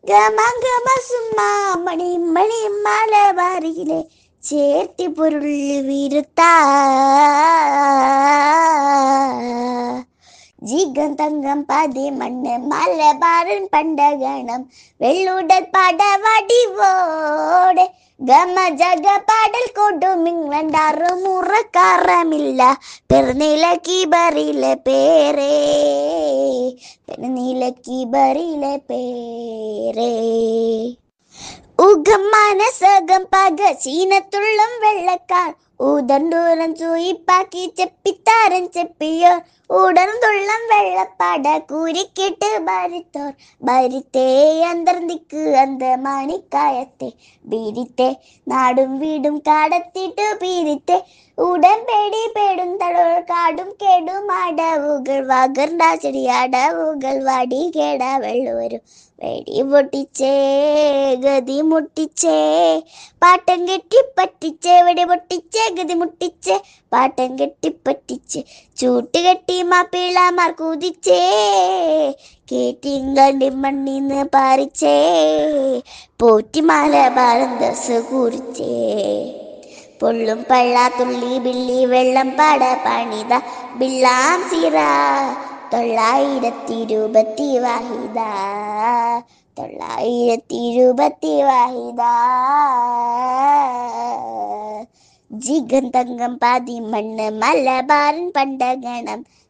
ഗമ സുമ്മാ മണി മണി മലബാറിയിലെ ചേർത്തി പൊരുൾ വിരുത്ത ജിഗം തങ്കം പതി മണ്ണ് മലബാറൻ പണ്ടഗണം വെള്ളുടൽ പടവടിവോടെ ഗമ ജഗ പാടൽ കൊടുമിങ്ങണ്ടാറ് മുറക്കാറമില്ല പെരുന്നില കീബറിലെ പേരേ പെരുന്നില കീബറിലെ പേരേ ഉഗം മനസകം പക ചീനത്തുള്ളം വെള്ളക്കാർ ഊതണ്ടൂരം ചൂയിപ്പാക്കി ചെപ്പിത്താരൻ ചെപ്പിയോർ ഉടർന്നുള്ളം വെള്ളപ്പാട കൂരിക്കിട്ട് ഭരിത്തോർ ഭരിത്തേ അന്തർദിക്ക് അന്ത മണിക്കായത്തെ ബീരിത്തെ നാടും വീടും കാടത്തിട്ടു പീരിത്തെ ഉടൻ പേടി പേടും തടവൾ കാടും കേടും അടവുകൾ വകർണ്ട ചെടി അടവുകൾ വടി കേട വെള്ളുവരും വെടി പൊട്ടിച്ചേ ഗതി മുട്ടിച്ചേ പാട്ടം കെട്ടിപ്പറ്റിച്ചേ വെടി പൊട്ടിച്ചേ ഗതി മുട്ടിച്ചേ പാട്ടം കെട്ടിപ്പറ്റിച്ച് ചൂട്ടുകെട്ടി മാപ്പിളമാർ കുതിച്ചേ കേട്ടിങ്കണ്ടി മണ്ണിന്ന് പാറിച്ചേ പോറ്റിമാല ബാലന്തസ് കുറിച്ചേ പൊള്ളും പള്ളാത്തുള്ളി ബില്ലി വെള്ളം പാട പണിത ബിള്ളാം സിറ തൊള്ളായിരത്തി ഇരുപത്തി വാഹിദ തൊള്ളായിരത്തി ഇരുപത്തി വാഹിദ ജിഗം തങ്കം പാതി മണ്ണ് മലബാരൻ പണ്ടഗണം